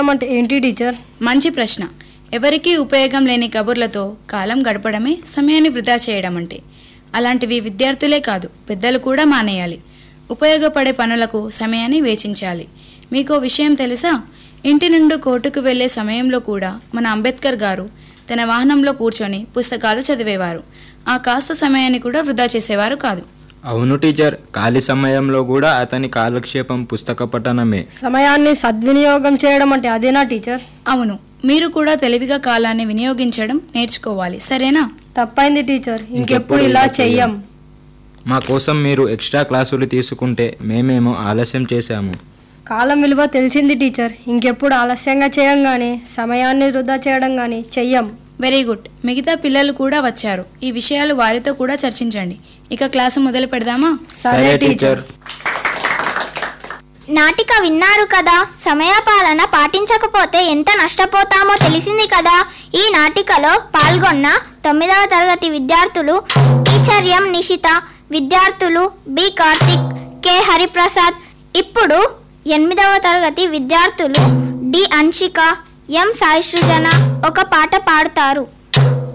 గడపడం అంటే ఏంటి టీచర్ మంచి ప్రశ్న ఎవరికీ ఉపయోగం లేని కబుర్లతో కాలం గడపడమే సమయాన్ని వృధా చేయడం అంటే అలాంటివి విద్యార్థులే కాదు పెద్దలు కూడా మానేయాలి ఉపయోగపడే పనులకు సమయాన్ని వేచించాలి మీకో విషయం తెలుసా ఇంటి నుండి కోర్టుకు వెళ్లే సమయంలో కూడా మన అంబేద్కర్ గారు తన వాహనంలో కూర్చొని పుస్తకాలు చదివేవారు ఆ కాస్త సమయాన్ని కూడా వృధా చేసేవారు కాదు అవును టీచర్ ఖాళీ సమయంలో కూడా అతని కాలక్షేపం పుస్తక పఠనమే సమయాన్ని సద్వినియోగం చేయడం అంటే అదేనా టీచర్ అవును మీరు కూడా తెలివిగా కాలాన్ని వినియోగించడం నేర్చుకోవాలి సరేనా తప్పైంది టీచర్ ఇంకెప్పుడు ఇలా చెయ్యం మా కోసం మీరు ఎక్స్ట్రా క్లాసులు తీసుకుంటే మేమేమో ఆలస్యం చేశాము కాలం విలువ తెలిసింది టీచర్ ఇంకెప్పుడు ఆలస్యంగా చేయం కానీ సమయాన్ని వృధా చేయడం కానీ చెయ్యం వెరీ గుడ్ మిగతా పిల్లలు కూడా వచ్చారు ఈ విషయాలు వారితో కూడా చర్చించండి ఇక క్లాసు మొదలు పెడదామా సరే టీచర్ నాటిక విన్నారు కదా సమయపాలన పాటించకపోతే ఎంత నష్టపోతామో తెలిసింది కదా ఈ నాటికలో పాల్గొన్న తొమ్మిదవ తరగతి విద్యార్థులు టీచర్ ఎం నిషిత విద్యార్థులు బి కార్తిక్ కె హరిప్రసాద్ ఇప్పుడు ఎనిమిదవ తరగతి విద్యార్థులు డి అంశిక ఎం సాయి సృజన ఒక పాట పాడుతారు